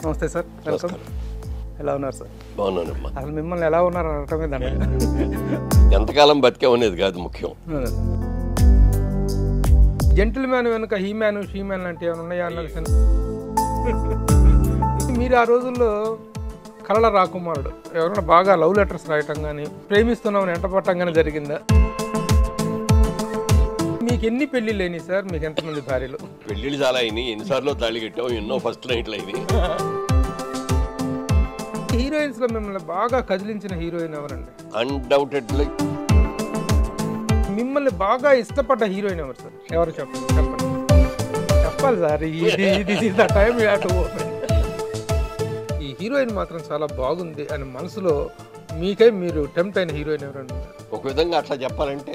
నమస్తే sir welcome ఎలా ఉన్నారు సార్ బాగున్నానమ్మా అసలు మిమ్మల్ని ఎలా ఉన్నారు అనటమే దండ ఎంతకాలం బతికామనేది కాదు ముఖ్యం జెంటిల్ మ్యాన్ వెనుక హీ మ్యాన్ షీ మ్యాన్ లాంటి ఏమైనా ఉన్నాయా అన్నది సినిమా. మీరు ఆ రోజుల్లో కళల రాకుమారుడు ఎవరైనా బాగా లవ్ లెటర్స్ రాయటం కానీ ప్రేమిస్తున్నామని ఎంటపట్టం కానీ జరిగిందా మీకు ఎన్ని పెళ్లి లేని సార్ మీకు ఎంతమంది భార్యలు పెళ్ళిళ్ళు చాలా అయినాయి ఎన్నిసార్లు తాళి కట్టాం ఎన్నో ఫస్ట్ నైట్లు అయినాయి హీరోయిన్స్ లో మిమ్మల్ని బాగా కదిలించిన హీరోయిన్ ఎవరండి అన్డౌటెడ్లీ మిమ్మల్ని బాగా ఇష్టపడ్డ హీరోయిన్ ఎవరు సార్ ఎవరు చెప్పండి చెప్పండి చెప్పాలి సార్ ఇది ఇది ద టైం టు ఈ హీరోయిన్ మాత్రం చాలా బాగుంది అని మనసులో మీకై మీరు టెంప్ట్ అయిన హీరోయిన్ ఎవరండి ఒక విధంగా అట్లా చెప్పాలంటే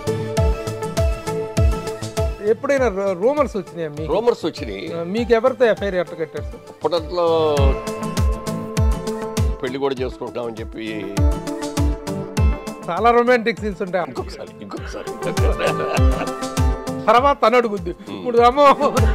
ఎప్పుడైనా రూమర్స్ వచ్చినాయా మీకు రూమర్స్ వచ్చినాయి మీకు ఎవరితో ఎఫ్ఐఆర్ ఎట్లా కట్టారు సార్ అప్పట్లో పెళ్లి కూడా చేసుకుంటామని చెప్పి చాలా రొమాంటిక్ సీన్స్ ఉంటాయి ఇంకొకసారి ఇంకొకసారి తర్వాత తను అడుగుద్ది ఇప్పుడు అమ్మో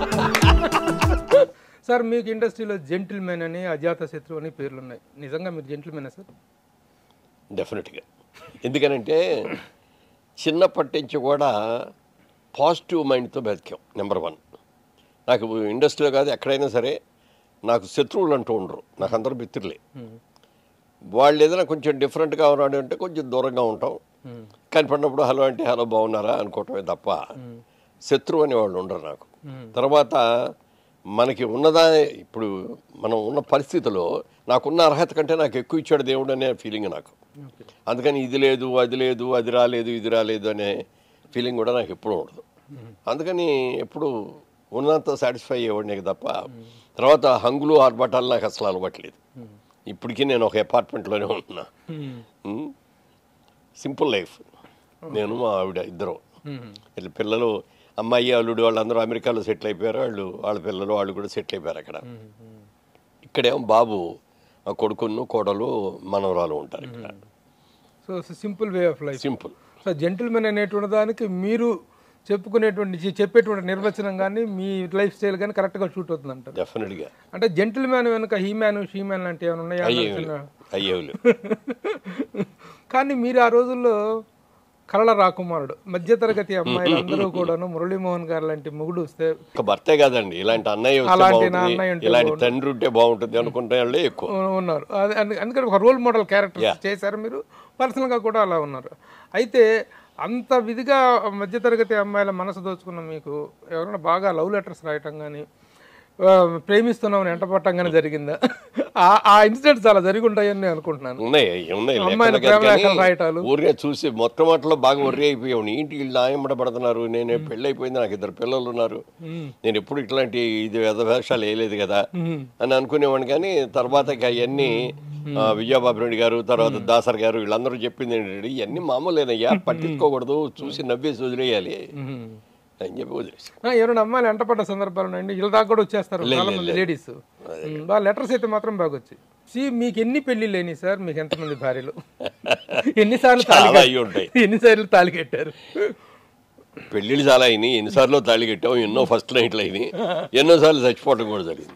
సార్ మీకు ఇండస్ట్రీలో జెంటిల్ మ్యాన్ అని అజాత శత్రు అని పేర్లు ఉన్నాయి నిజంగా మీరు జెంటిల్ మ్యానా సార్ డెఫినెట్గా ఎందుకనంటే చిన్నప్పటి నుంచి కూడా పాజిటివ్ మైండ్తో బతికాం నెంబర్ వన్ నాకు ఇండస్ట్రీలో కాదు ఎక్కడైనా సరే నాకు శత్రువులు అంటూ ఉండరు నాకు అందరూ మిత్రులే వాళ్ళు ఏదైనా కొంచెం డిఫరెంట్గా ఉన్నాడు అంటే కొంచెం దూరంగా ఉంటాం కనిపడినప్పుడు హలో అంటే హలో బాగున్నారా అనుకోవటమే తప్ప శత్రువు అని వాళ్ళు ఉండరు నాకు తర్వాత మనకి ఉన్నదా ఇప్పుడు మనం ఉన్న పరిస్థితిలో నాకున్న అర్హత కంటే నాకు ఎక్కువ ఇచ్చాడు దేవుడు అనే ఫీలింగ్ నాకు ఓకే అందుకని ఇది లేదు అది లేదు అది రాలేదు ఇది రాలేదు అనే ఫీలింగ్ కూడా నాకు ఎప్పుడూ ఉండదు అందుకని ఎప్పుడు ఉన్నంత సాటిస్ఫై అయ్యేవాడిని తప్ప తర్వాత హంగులు ఆర్భటాలు నాకు అసలు అలవాట్లేదు ఇప్పటికీ నేను ఒక అపార్ట్మెంట్లోనే ఉంటున్నా సింపుల్ లైఫ్ నేను మా ఆవిడ ఇద్దరు వీళ్ళ పిల్లలు అమ్మాయి అల్లుడు వాళ్ళందరూ అమెరికాలో సెటిల్ అయిపోయారు వాళ్ళు వాళ్ళ పిల్లలు వాళ్ళు కూడా సెటిల్ అయిపోయారు అక్కడ ఇక్కడేమో బాబు ఆ కొడుకును కోడలు మనవరాలు ఉంటారు ఇక్కడ so simple way of life simple so gentlemen అనేటువంటి దానికి మీరు చెప్పుకునేటువంటి చె- చెప్పేటువంటి నిర్వచనం కానీ మీ లైఫ్ స్టైల్ కానీ కరెక్ట్గా షూట్ అవుతుంది అంటారు డెఫినెట్గా అంటే జెంటిల్ మ్యాన్ వెనుక హీ మ్యాన్ షీ మ్యాన్ లాంటి ఏమైనా ఉన్నాయా అయ్యేవి అన్నది అయ్యేవులు కానీ మీరు ఆ రోజుల్లో కళల రాకుమారుడు మధ్యతరగతి అమ్మాయిలు అందరూ కూడాను మురళీమోహన్ గారు లాంటి మొగుడు వస్తే ఒక భర్తే కాదండి ఇలాంటి అన్నయ్య వస్తే అలాంటి నా బాగుంటుంది, అన్నయ్య ఉంటే ఇలాంటి తండ్రి ఉంటే బాగుంటుంది అనుకుంటే వాళ్ళే ఎక్కువ ఉన్నారు అది- అందు- అందుకని ఒక రోల్ మోడల్ క్యారెక్టర్ చేశారు మీరు పర్సనల్గా కూడా అలా ఉన్నారు అయితే అంత విధిగా మధ్యతరగతి అమ్మాయిల మనసు దోచుకున్న మీకు ఎవరైనా బాగా లవ్ లెటర్స్ రాయటం కానీ ప్రేమిస్తున్నామని ఎంటపట్టం కానీ జరిగిందా ఆ- ఆ ఇన్సిడెంట్స్ చాలా జరిగి ఉంటాయని నేను అనుకుంటున్నాను ఉన్నాయి ఉన్నాయి అమ్మాయిల లెక్కలు కాదు ప్రేమ లేఖలు కానీ రాయటాలు. ఊరికే చూసి మొత్తం మాటలో బాగా వర్రీ అయిపోయావు ఏంటి వీళ్ళు ఆయమ్మడ పడుతున్నారు నేను పెళ్ళి అయిపోయింది నాకు ఇద్దరు పిల్లలు ఉన్నారు నేను ఎప్పుడు ఇట్లాంటి ఇది వేషాలు వేయలేదు కదా అని అనుకునేవాడిని కానీ తర్వాత అవన్నీ విజయబాబు రెడ్డి గారు తర్వాత దాసర్ గారు వీళ్ళందరూ చెప్పింది ఏంటంటే ఇవన్నీ మామూలేనయ్యా పట్టించుకోకూడదు చూసి నవ్వేసి వదిలేయాలి అని చెప్పి వదిలేసి ఆ, ఎవరైనా అమ్మాయిలు ఎంటపడ్డ సందర్భాలు ఉన్నాయండి వీళ్ళ దాకా కూడా వచ్చేస్తారు చాలా మంది లేడీస్ బాగా లెటర్స్ అయితే మాత్రం బాగా వచ్చాయి సి మీకు ఎన్ని పెళ్లి లేని సార్ మీకు ఎంతమంది భార్యలు ఎన్నిసార్లు తాళి చాలా అయ్యి ఉంటాయి ఎన్నిసార్లు తాళి కట్టారు పెళ్ళిళ్ళు చాలా అయినాయి ఎన్నిసార్లు తాళి కట్టాం ఎన్నో ఫస్ట్ నైట్లు అయినాయి ఎన్నోసార్లు చచ్చిపోవడం కూడా జరిగింది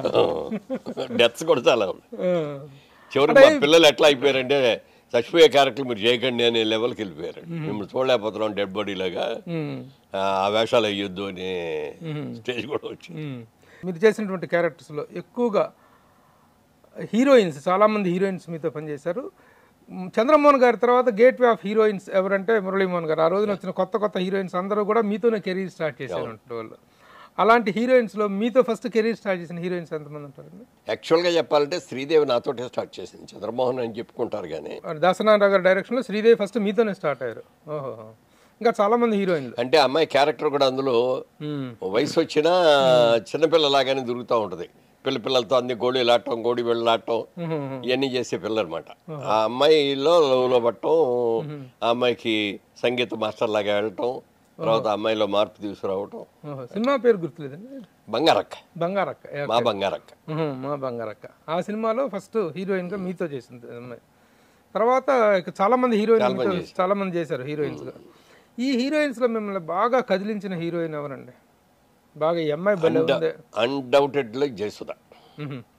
డెత్స్ కూడా చాలా ఉన్నాయి ఆ, చివరికి మా పిల్లలు ఎట్లా అయిపోయారంటే చచ్చిపోయే క్యారెక్టర్ మీరు చేయకండి అనే లెవెల్కి వెళ్ళిపోయారు మిమ్మల్ని చూడలేకపోతున్నాం డెడ్ బాడీ లాగా ఉమ్, ఆ ఆ వేషాలు అయ్యొద్దు అనే స్టేజ్ కూడా వచ్చింది ఉమ్. మీరు చేసినటువంటి క్యారెక్టర్స్లో ఎక్కువగా హీరోయిన్స్ చాలామంది హీరోయిన్స్ మీతో పనిచేశారు మ్, చంద్రమోహన్ గారి తర్వాత గేట్ వే ఆఫ్ హీరోయిన్స్ ఎవరంటే మురళీమోహన్ గారు ఆ రోజున వచ్చిన కొత్త కొత్త హీరోయిన్స్ అందరూ కూడా మీతోనే కెరీర్ స్టార్ట్ చేశారు వాళ్ళు అలాంటి హీరోయిన్స్లో మీతో ఫస్ట్ కెరీర్ స్టార్ట్ చేసిన హీరోయిన్స్ ఎంతమంది ఉంటారండి యాక్చువల్గా చెప్పాలంటే శ్రీదేవి నాతోటే స్టార్ట్ చేసింది చంద్రమోహన్ అని చెప్పుకుంటారు కానీ దాసనారాయణ గారి డైరెక్షన్లో శ్రీదేవి ఫస్ట్ మీతోనే స్టార్ట్ అయ్యారు ఓహో ఇంకా చాలామంది హీరోయిన్లు అంటే అమ్మాయి క్యారెక్టర్ కూడా అందులో మ్మ్. వయసు వచ్చినా చిన్నపిల్లలాగానే దొరుకుతూ ఉంటుంది పిల్ల పిల్లలతో అన్ని గోళీలు ఆడటం గోడి వెళ్ళాడటం ఇవన్నీ చేసే పిల్ల అనమాట ఆ అమ్మాయిలో లవ్లో పట్టడం ఆ అమ్మాయికి సంగీత మాస్టర్ లాగా వెళ్ళటం తర్వాత ఆ అమ్మాయిలో మార్పు తీసుకురావటం ఓహో సినిమా పేరు గుర్తులేదండి బంగారక్క బంగారక్క ఏ, మా బంగారక్క ఉహు, మా బంగారక్క ఆ సినిమాలో ఫస్ట్ హీరోయిన్గా మీతో చేసింది అమ్మాయి తర్వాత ఇక చాలా మంది హీరోయిన్ మీతో చాలా మంది చేశారు హీరోయిన్స్గా ఈ హీరోయిన్స్లో మిమ్మల్ని బాగా కదిలించిన హీరోయిన్ ఎవరండి బాగా ఈ అమ్మాయి భలే ఉంది అన్డౌటెడ్లీ జయసుధ ఉహు.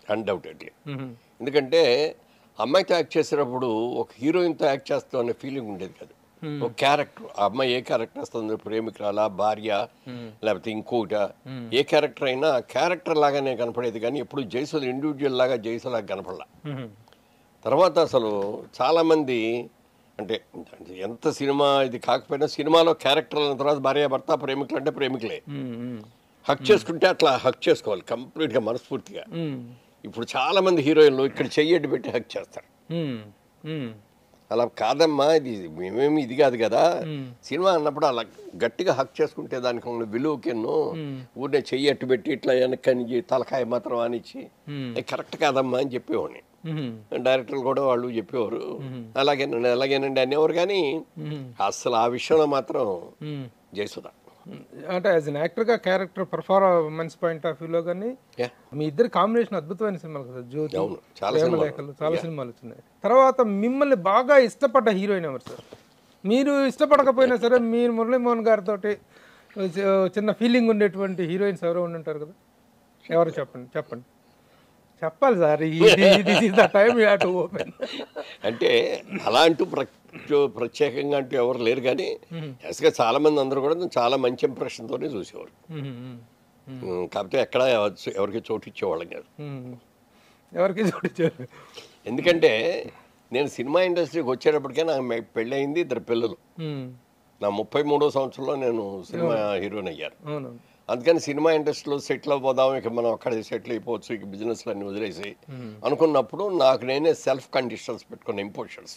అన్డౌటెడ్లీ మ్మ్. ఎందుకంటే అమ్మాయితో యాక్ట్ చేసేటప్పుడు ఒక హీరోయిన్తో యాక్ట్ చేస్తాం అనే ఫీలింగ్ ఉండేది కాదు ఒక క్యారెక్టర్ ఆ అమ్మాయి ఏ క్యారెక్టర్ వస్తుంది ప్రేమికురాల భార్య లేకపోతే ఇంకోట ఏ క్యారెక్టర్ అయినా క్యారెక్టర్ లాగానే కనపడేది కానీ ఎప్పుడు జైసులు ఇండివిజువల్ లాగా జైసులాగా కనపడలా మ్మ్. తర్వాత అసలు చాలామంది అంటే ఎంత సినిమా ఇది కాకపోయినా సినిమాలో క్యారెక్టర్ అన్న తర్వాత భార్య భర్త ప్రేమికులు అంటే ప్రేమికులే మ్మ్. మ్మ్. హక్ చేసుకుంటే అట్లా హక్ చేసుకోవాలి కంప్లీట్గా మనస్ఫూర్తిగా మ్మ్. ఇప్పుడు చాలామంది హీరోయిన్లు ఇక్కడ చెయ్యడ్డు పెట్టి హక్ చేస్తారు మ్మ్. మ్మ్. అలా కాదమ్మా ఇది మేమేమి ఇది కాదు కదా సినిమా అన్నప్పుడు అలా గట్టిగా హక్ చేసుకుంటే దానికి ఉన్న విలువకెన్నో ఊరినే చెయ్యి అట్టు పెట్టి ఇట్లా వెనక్కని తలకాయ మాత్రం అనిచ్చి "ఏ, కరెక్ట్ కాదమ్మా అని చెప్పేవాడిని మ్మ్. డైరెక్టర్లు కూడా వాళ్ళు చెప్పేవారు అలాగేనండి అలాగేనండి అనేవారు కానీ అసలు ఆ విషయంలో మాత్రం మ్మ్. జయసుధ అంటే యాజ్ అన్ యాక్టర్గా క్యారెక్టర్ పర్ఫార్మెన్స్ పాయింట్ ఆఫ్ వ్యూలో కానీ యా మీ ఇద్దరు కాంబినేషన్ అద్భుతమైన సినిమాలు కదా జ్యోతి అవును, చాలా ప్రేమ సినిమాలు. లేఖలు చాలా సినిమాలు వచ్చినాయి తర్వాత మిమ్మల్ని బాగా ఇష్టపడ్డ హీరోయిన్ ఎవరు సార్ మీరు ఇష్టపడకపోయినా సరే మీరు మురళీమోహన్ గారితో చిన్న ఫీలింగ్ ఉండేటువంటి హీరోయిన్స్ ఎవరో ఉండి ఉంటారు కదా ఎవరు చెప్పండి చెప్పండి చెప్పాలి సార్ ఇది the time you to open అంటే అలా అంటూ ప్ర- ప్రత్యేకంగా అంటూ ఎవరు లేరు కానీ యాస్గా చాలా మంది అందరూ కూడా చాలా మంచి ఇంప్రెషన్తోనే చూసేవారు ఉమ్, కాకపోతే ఎక్కడ ఎవరు- ఎవరికి చోటు ఇచ్చేవాళ్ళం కాదు ఎవరికి చూడించారు ఎందుకంటే నేను సినిమా ఇండస్ట్రీకి వచ్చేటప్పటికే నాకు మె- పెళ్ళయింది ఇద్దరు పిల్లలు నా ముప్పై మూడో సంవత్సరంలో నేను సినిమా హీరోని అయ్యాను అవును అందుకని సినిమా ఇండస్ట్రీలో సెటిల్ అవ్వదాం ఇక మనం అక్కడ సెటిల్ అయిపోవచ్చు ఇక బిజినెస్ అన్ని వదిలేసి అనుకున్నప్పుడు నాకు నేనే సెల్ఫ్ కండిషన్స్ పెట్టుకున్న ఇంపోషన్స్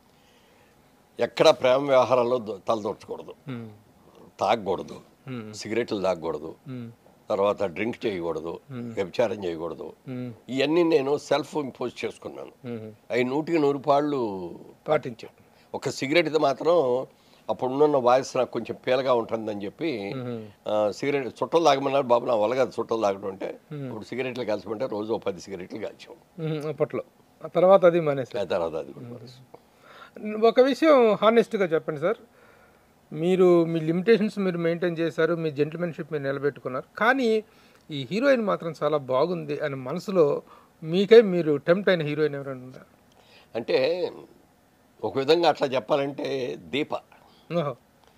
ఎక్కడ ప్రేమ వ్యవహారాల్లో ద- తలదొచ్చకూడదు తాగకూడదు సిగరెట్లు తాగకూడదు తర్వాత డ్రింక్ చేయకూడదు వ్యభిచారం చేయకూడదు ఇవన్నీ నేను సెల్ఫ్ ఇంపోజ్ చేసుకున్నాను అవి నూటికి నూరు పాళ్ళు పాటించాను ఒక సిగరెట్ మాత్రం అప్పుడున్న వాయిస్ నాకు కొంచెం పేలగా ఉంటుందని చెప్పి ఆ, సిగరెట్ చుట్టలు తాగమన్నారు బాబు నా వల్ల కాదు చుట్టలు తాగడం అంటే ఇప్పుడు సిగరెట్లు కాల్చమంటే రోజు ఓ పది సిగరెట్లు కాల్చాం అప్పట్లో ఆ తర్వాత అది మానేసి ఆ తర్వాత అది కూడా మానేసాం. ఒక విషయం హానెస్ట్గా చెప్పండి సార్ మీరు మీ లిమిటేషన్స్ మీరు మెయింటైన్ చేశారు మీ జెంటిల్మెన్షిప్ మీరు నిలబెట్టుకున్నారు కానీ ఈ హీరోయిన్ మాత్రం చాలా బాగుంది అని మనసులో మీకై మీరు టెంప్ట్ అయిన హీరోయిన్ ఎవరైనా ఉన్నారు అంటే ఒక విధంగా అట్లా చెప్పాలంటే దీప ఓహో.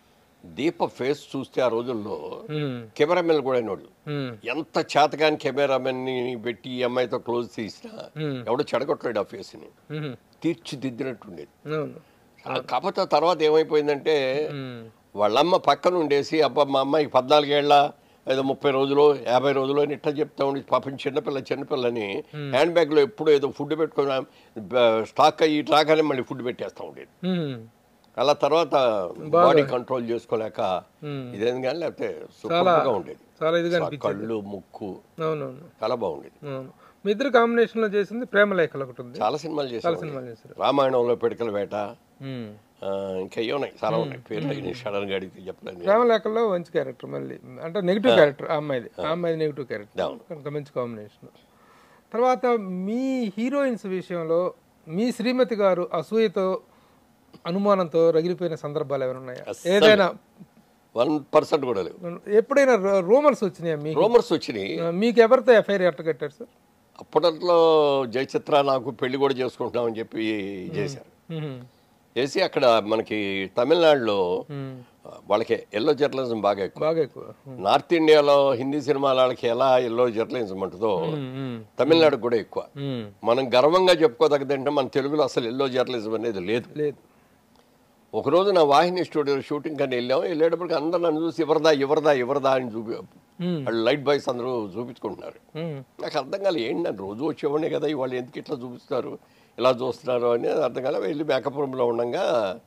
దీప ఫేస్ చూస్తే ఆ రోజుల్లో మ్మ్. కెమెరామెన్ కూడా అయినోళ్ళు మ్మ్. ఎంత చేతగాని కెమెరామెన్ని పెట్టి ఈ అమ్మాయితో క్లోజ్ తీసినా మ్మ్. ఎవడో చెడగొట్టలేడు ఆ ఫేస్ని మ్మ్. తీర్చిదిద్దినట్టుండేది అవును ఆ కాకపోతే ఆ తర్వాత ఏమైపోయిందంటే మ్మ్. వాళ్ళమ్మ పక్కన ఉండేసి అబ్బా మా అమ్మాయికి పద్నాలుగేళ్ల ఏదో ముప్పై రోజులు యాభై రోజులు అని ఇట్లా చెప్తా ఉండి పాపం చిన్నపిల్ల చిన్నపిల్లని హ్యాండ్ బ్యాగ్లో ఎప్పుడు ఏదో ఫుడ్ పెట్టుకుని బ- స్టాక్ అయ్యి రాగానే మళ్ళీ ఫుడ్ పెట్టేస్తూ ఉండేది మ్మ్. అలా తర్వాత బాడీ కంట్రోల్ చేసుకోలేక మ్మ్. ఇదేం కానీ లేకపోతే సూపర్గా ఉండేది చాలా ఇదిగా ఆ అనిపించింది కళ్ళు ముక్కు అవునవును చాలా బాగుండేది అవును మీ ఇద్దరు కాంబినేషన్లో చేసింది ప్రేమ లేఖలు ఒకటి ఉంది చాలా సినిమాలు చాలా చేశాను సినిమాలు చేశారు రామాయణంలో పిడకల వేట మ్మ్. ఆ, ఇంకా ఏ ఉన్నాయి చాలా ఉన్నాయి పేర్లు సడన్ గా అడిగితే చెప్పలేను ప్రేమ లేఖల్లో మంచి క్యారెక్టర్ మళ్ళీ అంటే నెగిటివ్ క్యారెక్టర్ ఆ అమ్మాయిది ఆ అమ్మాయిది నెగిటివ్ క్యారెక్టర్ అవును. కనుక మంచి కాంబినేషన్ తర్వాత మీ హీరోయిన్స్ విషయంలో మీ శ్రీమతి గారు అసూయతో అనుమానంతో రగిలిపోయిన సందర్భాలు ఏమైనా ఉన్నాయా అస్సలు. ఏదైనా వన్ పర్సెంట్ కూడా లేవు ఎప్పుడైనా రూమర్స్ వచ్చినాయా మీకు రూమర్స్ వచ్చినాయి మీకు ఎవరితో ఎఫ్ఐఆర్ ఎట్ట కట్టారు సార్ అప్పట్లో జయచిత్ర నాకు పెళ్లి కూడా చేసుకుంటున్నామని చెప్పి చేశారు చేసి అక్కడ మనకి తమిళనాడులో ఆ, వాళ్ళకి ఎల్లో జర్నలిజం బాగా ఎక్కువ బాగా ఎక్కువ నార్త్ ఇండియాలో హిందీ సినిమాల వాళ్ళకి ఎలా ఎల్లో జర్నలిజం ఉంటుందో తమిళనాడు కూడా ఎక్కువ మనం గర్వంగా చెప్పుకోదగ్గదంటే మన తెలుగులో అసలు ఎల్లో జర్నలిజం అనేది లేదు లేదు ఒకరోజు నా వాహిని స్టూడియో షూటింగ్ కానీ వెళ్ళాము వెళ్ళేటప్పటికి అందరూ నన్ను చూసి ఎవరిదా ఎవరిదా ఎవరిదా అని చూపి వాళ్ళు లైట్ బాయ్స్ అందరూ చూపించుకుంటున్నారు మ్మ్. నాకు అర్థం కాలే ఏంటి నన్ను రోజు వచ్చేవాడినే కదా ఇవాళ ఎందుకు ఇట్లా చూపిస్తున్నారు ఇలా చూస్తున్నారు అని అర్థం కాలే వెళ్ళి మేకప్ రూమ్లో ఉండగా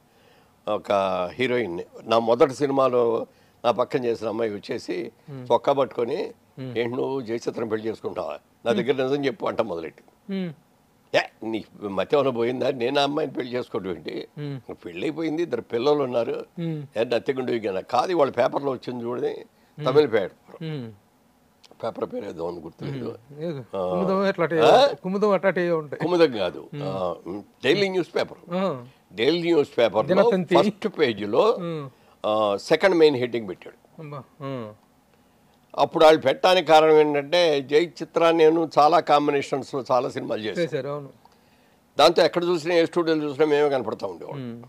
ఒక హీరోయిన్ నా మొదటి సినిమాలో నా పక్కన చేసిన అమ్మాయి వచ్చేసి చొక్కా పట్టుకొని ఏంటి నువ్వు జయచిత్రం పెళ్లి చేసుకుంటావా నా దగ్గర నిజం చెప్పు అంట మొదలెట్టి మ్మ్. ఏ నీ మధ్య ఏమైనా పోయిందా నేను ఆ అమ్మాయిని పెళ్లి చేసుకోవడం ఏంటి పెళ్ళి అయిపోయింది ఇద్దరు పిల్లలు ఉన్నారు మ్మ్. ఏ నత్తిగుండు కాదు వాళ్ళ పేపర్లో వచ్చింది చూడని తమిళ పేపర్ మ్మ్. పేపర్ పేరు ఏదో అని గుర్తులేదు ఏదో కుముదం ఎట్లా కుముదం అట్టాటే ఉంటాయి కుముదం కాదు డైలీ న్యూస్ పేపర్ ఆ. Daily news paper Dinathanthi. First పేజీలో మ్మ్. సెకండ్ మెయిన్ హెడ్డింగ్ పెట్టాడు అబ్బా. ఆ. అప్పుడు వాళ్ళు పెట్టడానికి కారణం ఏంటంటే జై చిత్ర నేను చాలా కాంబినేషన్స్లో చాలా సినిమాలు చేశాను చేశారు అవును దాంతో ఎక్కడ చూసినా ఏ స్టూడియోలు చూసినా మేమే కనపడతా ఉండేవాళ్ళం ఉమ్.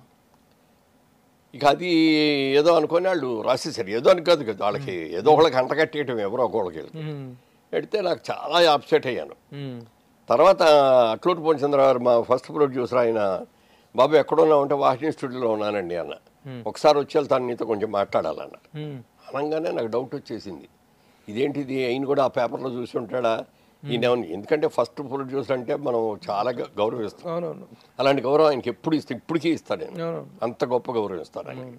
ఇక అది ఏదో అనుకొని వాళ్ళు రాసేసారు ఏదో అని కాదు కదా వాళ్ళకి ఏదో ఒకళ్ళకి అంటగట్టేయటం ఎవరో ఒకళ్ళకి ఉమ్. పెడితే నాకు చాలా అప్సెట్ అయ్యాను ఉమ్. తర్వాత అట్లూరు పోంచంద్ర గారు మా ఫస్ట్ ప్రొడ్యూసర్ ఆయన బాబు ఎక్కడున్నా ఉంటే వాషింగ్ స్టూడియోలో ఉన్నానండి అన్న ఒకసారి వచ్చి వెళ్తాను నీతో కొంచెం మాట్లాడాలన్న ఉమ్. అనగానే నాకు డౌట్ వచ్చేసింది ఇదేంటిది ఆయన కూడా ఆ పేపర్లో చూసి ఉంటాడా ఈయన ఏమన్నా- ఎందుకంటే ఫస్ట్ ప్రొడ్యూసర్ అంటే మనం చాలా గ- గౌరవిస్తాం అవునవును అలాంటి గౌరవం ఆయనకి ఎప్పుడు ఇస్తే ఇప్పటికీ ఇస్తాను నేను అవునవును అంత గొప్ప గౌరవం ఇస్తాను ఆయనకి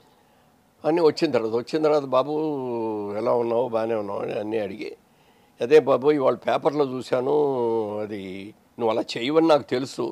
అన్నీ వచ్చిన తర్వాత వచ్చిన తర్వాత బాబు ఎలా ఉన్నావు బాగానే ఉన్నావు అని అన్నీ అడిగి అదే బాబు ఇవాళ పేపర్లో చూశాను అది నువ్వు అలా చేయవని నాకు తెలుసు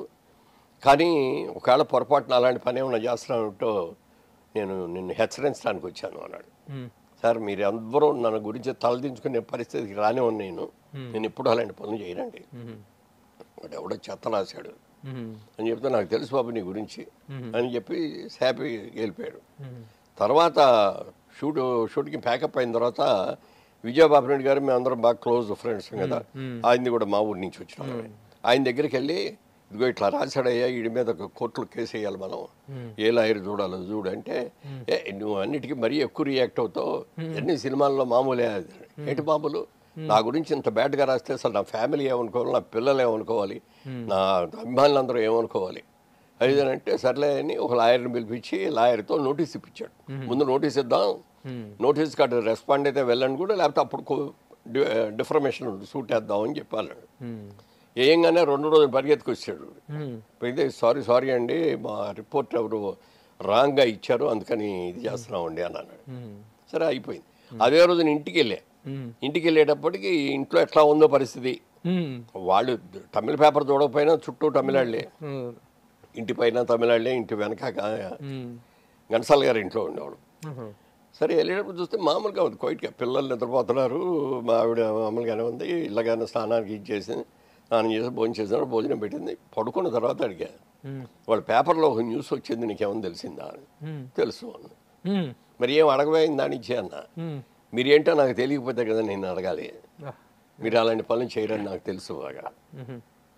కానీ ఒకవేళ పొరపాటున అలాంటి పని ఏమైనా చేస్తున్నావుంటో నేను నిన్ను హెచ్చరించడానికి వచ్చాను అన్నాడు ఉమ్. సార్ మీరు అందరూ నన్ను గురించి తలదించుకునే పరిస్థితికి రానే ఉన్నాను నేను నేను ఎప్పుడు అలాంటి పనులు చేయనండి ఉమ్. వాడు ఎవడో చెత్త రాశాడు ఉమ్. అని చెప్తే నాకు తెలుసు బాబు నీ గురించి అని చెప్పి హ్యాపీ వెళ్ళిపోయాడు ఉమ్. తర్వాత షూట్ షూట్కి ప్యాకప్ అయిన తర్వాత విజయబాబు రెడ్డి గారు మేము అందరం బాగా క్లోజ్ ఫ్రెండ్స్ కదా ఆయనది కూడా మా ఊరి నుంచి వచ్చినాం ఆయన దగ్గరికి వెళ్ళి ఇదిగో ఇట్లా రాశాడయ్యా వీడి మీద ఒక కోర్టులో కేసు వేయాలి మనం ఏ లాయర్ చూడాలో చూడు అంటే ఏ నువ్వు అన్నిటికీ మరీ ఎక్కువ రియాక్ట్ అవుతావు అన్ని సినిమాల్లో మామూలే అది." ఏంటి మామూలు నా గురించి ఇంత బ్యాడ్గా రాస్తే అసలు నా ఫ్యామిలీ ఏమనుకోవాలి నా పిల్లలు ఏమనుకోవాలి నా అభిమానులందరూ ఏమనుకోవాలి అది అంటే సర్లే అని ఒక లాయర్ని పిలిపించి లాయర్తో నోటీస్ ఇప్పించాడు ముందు నోటీస్ ఇద్దాం నోటీస్ కార్డు రెస్పాండ్ అయితే వెళ్ళండి కూడా లేకపోతే అప్పుడు డిఫర్మేషన్ సూట్ వేద్దాం అని చెప్పాను ఉమ్. ఏంగానే రెండు రోజులు పరిగెత్తుకొచ్చాడు ఉమ్. అయితే సారీ సారీ అండి మా రిపోర్ట్ ఎవరు రాంగ్గా ఇచ్చారు అందుకని ఇది చేస్తున్నామండి అన్నాను ఉమ్. సరే అయిపోయింది అదే రోజు నేను ఇంటికి వెళ్ళా ఉమ్. ఇంటికి వెళ్ళేటప్పటికి ఇంట్లో ఎట్లా ఉందో పరిస్థితి ఉమ్. వాళ్ళు తమిళ పేపర్ చూడకపోయినా చుట్టూ తమిళాళ్ళే ఉమ్. ఇంటి పైన తమిళాళ్ళే ఇంటి వెనక ఉమ్. ఘనసాల గారి ఇంట్లో ఉండేవాడు ఉహు. సరే వెళ్ళేటప్పుడు చూస్తే మామూలుగా ఉంది క్వైట్గా పిల్లలు నిద్రపోతున్నారు మా ఆవిడ మామూలుగానే ఉంది ఇళ్ళగానే స్నానానికి ఇది చేసింది స్నానం చేసి భోజనం చేసినారు భోజనం పెట్టింది పడుకున్న తర్వాత అడిగా ఉమ్. వాళ్ళ పేపర్లో ఒక న్యూస్ వచ్చింది నీకేమైనా తెలిసిందా అని ఉమ్. తెలుసు అన్న ఉమ్. మరి ఏం అడగబోయింది దాని ఇచ్చే అన్న ఉమ్. మీరేంటో నాకు తెలియకపోతే కదా నేను అడగాలి ఆ. మీరు అలాంటి పనులు చేయరని నాకు తెలుసు బాగా ఉహు.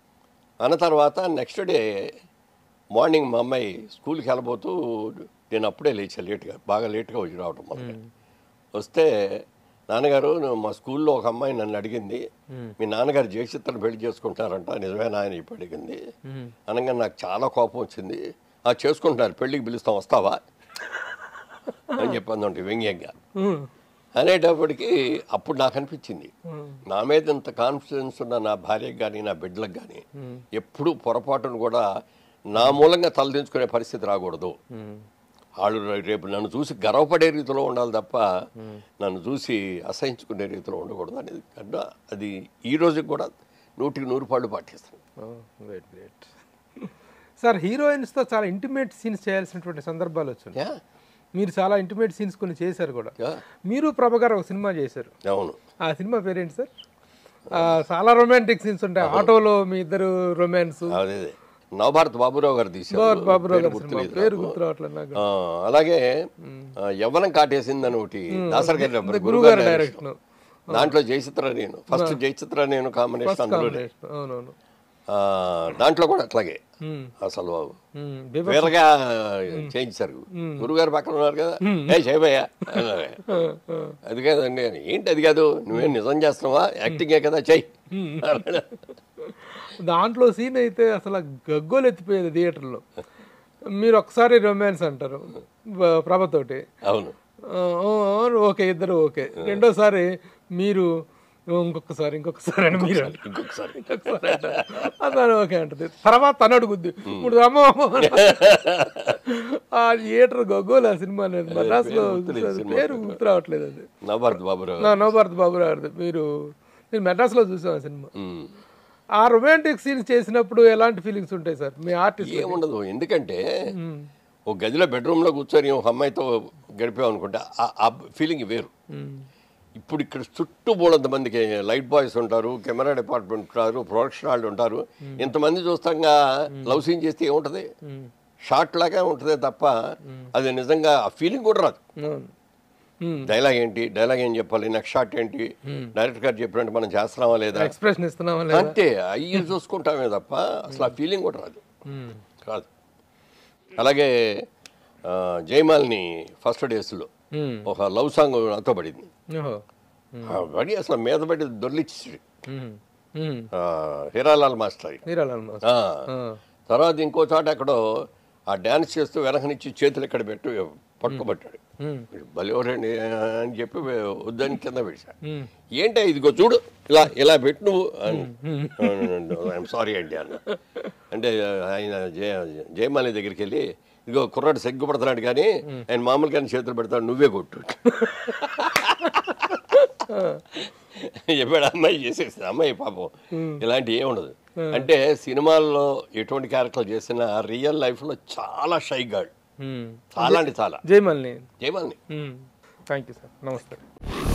అన్న తర్వాత నెక్స్ట్ డే మార్నింగ్ మా అమ్మాయి స్కూల్కి వెళ్ళబోతూ నేను అప్పుడే లేచా లేట్గా బాగా లేట్గా వచ్చి రావటం మొదలు వస్తే నాన్నగారు నువ్వు మా స్కూల్లో ఒక అమ్మాయి నన్ను అడిగింది మీ నాన్నగారు జయచిత్రను పెళ్లి చేసుకుంటారంట నిజమేనా అని ఇప్పుడు అడిగింది ఉమ్. అనగా నాకు చాలా కోపం వచ్చింది ఆ చేసుకుంటున్నారు పెళ్ళికి పిలుస్తాం వస్తావా అని చెప్పండి వ్యంగ్యంగా ఉమ్. అనేటప్పటికి అప్పుడు నాకు అనిపించింది ఉమ్. నా మీద ఇంత కాన్ఫిడెన్స్ ఉన్న నా భార్యకు కానీ నా బిడ్డలకు కానీ ఉమ్. ఎప్పుడూ పొరపాటును కూడా నా మూలంగా తలదించుకునే పరిస్థితి రాకూడదు ఉమ్. వాళ్ళు రేపు నన్ను చూసి గర్వపడే రీతిలో ఉండాలి తప్ప నన్ను చూసి అసహించుకునే రీతిలో ఉండకూడదు అనేది కన్నా అది ఈ రోజుకి కూడా నూటికి నూరు పాళ్ళు పాటిస్తాను గ్రేట్ గ్రేట్ సార్ హీరోయిన్స్తో చాలా ఇంటిమేట్ సీన్స్ చేయాల్సినటువంటి సందర్భాలు వచ్చినాయి యా మీరు చాలా ఇంటిమేట్ సీన్స్ కొన్ని చేశారు కూడా యా మీరు ప్రభాకర్ ఒక సినిమా చేశారు అవును ఆ సినిమా పేరేంటి సార్ ఆ, చాలా రొమాంటిక్ సీన్స్ ఉంటాయి ఆటోలో మీ ఇద్దరు రొమాన్స్ అదే అదే. నవభారత్ బాబురావు గారు తీశారు బాబురావు పేరు గారి సినిమా గుర్తులేదు పేరు నాకు. గుర్తు రావట్లేదు నాకు ఆ, అలాగే ఆ, యవ్వనం కాటేసిందని ఒకటి దాసర్ గారి గురువు గారి గురుగారి డైరెక్షన్ దాంట్లో జయచిత్ర నేను ఫస్ట్ జయచిత్ర నేను కాంబినేషన్ అందులోనే అవునవును ఆ, దాంట్లో కూడా అట్లాగే ఉమ్, అసలు ఉమ్, బీభత్సం. వేరగా చేయించారు గురుగారు పక్కన ఉన్నారు కదా ఏ చేయబోయా అన్నారు. ఆ, ఆ. అది కాదండి అని. ఏంటి అది కాదు నువ్వేం నిజం చేస్తున్నావా యాక్టింగే కదా చెయ్యి దాంట్లో సీన్ అయితే అసలు గగ్గోలు ఎత్తిపోయేది థియేటర్లో మీరు ఒకసారి రొమాన్స్ అంటారు బ- ప్రభతోటి అవును ఆ, ఆ, ఓకే ఇద్దరు ఓకే రెండోసారి మీరు ఇంకొకసారి ఇంకొకసారి అని మీరు అంటారు. ఇంకొకసారి ఇంకొకసారి అంటారు. అతను ఓకే అంటది తర్వాత తను అడుగుద్ది ఇప్పుడు అమ్మ అమ్మ అని. ఆ థియేటర్ గగ్గోలు ఆ సినిమా అనేది మద్రాసులో గుర్తులేదు సినిమా పేరు గుర్తు రావట్లేదు అది నవభారత్ బాబురావు నా నవభారత్ బాబు గారిది మీరు నేను మెడ్రాస్లో చూసాం ఆ సినిమా ఉమ్. ఆ రొమాంటిక్ సీన్స్ చేసినప్పుడు ఎలాంటి ఫీలింగ్స్ ఉంటాయి సార్ మీ ఆర్టిస్ట్ ఏముండదు ఎందుకంటే ఒక గదిలో బెడ్రూమ్లో కూర్చొని ఒక అమ్మాయితో గడిపాం అనుకుంటే ఆ- ఆ ఫీలింగ్ వేరు ఇప్పుడు ఇక్కడ చుట్టూ బోలంత మందికి లైట్ బాయ్స్ ఉంటారు కెమెరా డిపార్ట్మెంట్ ఉంటారు ప్రొడక్షన్ వాళ్ళు ఉంటారు ఇంతమంది చూస్తాగా లవ్ సీన్ చేస్తే ఏముంటది షార్ట్ లాగా ఉంటుంది తప్ప అది నిజంగా ఆ ఫీలింగ్ కూడా రాదు డైలాగ్ ఏంటి డైలాగ్ ఏం చెప్పాలి నెక్స్ట్ షాట్ ఏంటి డైరెక్టర్ గారు చెప్పినట్టు మనం చేస్తున్నామా లేదా ఎక్స్ప్రెషన్ ఇస్తున్నామా లేదా అంతే అయ్యి చూసుకుంటామే తప్ప అసలు ఆ ఫీలింగ్ కూడా రాదు మ్మ్. కాదు అలాగే ఆ, జయమాలిని ఫస్ట్ డేస్లో మ్మ్. ఒక లవ్ సాంగ్ నాతో పడింది ఓహో ఆ పడి అసలు మీద పడి దొర్లిచ్చి మ్మ్. మ్మ్. హీరాలాల్ మాస్టర్ మీరాల ఆల్మోస్ట్ ఆ. తర్వాత ఇంకో చోట ఎక్కడో ఆ డ్యాన్స్ చేస్తూ వెనక నుంచి చేతులు ఇక్కడ పెట్టు పట్టుకోబట్టాడు బలివరండి అని చెప్పి వద్దని కింద పెట్టా ఏంటి ఇదిగో చూడు ఇలా ఇలా పెట్టు నువ్వు ఐఎమ్ సారీ అండి అన్న అంటే ఆయన జయ జయమాలి దగ్గరికి వెళ్ళి ఇదిగో కుర్రాడు సిగ్గుపడుతున్నాడు కానీ ఆయన మామూలుగానే చేతులు పెడతాడు నువ్వే కొట్టు చెప్పాడు అమ్మాయి చేసేస్తుంది అమ్మాయి పాపం ఇలాంటి ఏమి ఉండదు అంటే సినిమాల్లో ఎటువంటి క్యారెక్టర్ చేసినా రియల్ లైఫ్లో చాలా షై గాడ్ చాలా అంటే చాలా జయమల్ని జయమాలిని థ్యాంక్ యూ సార్ నమస్తే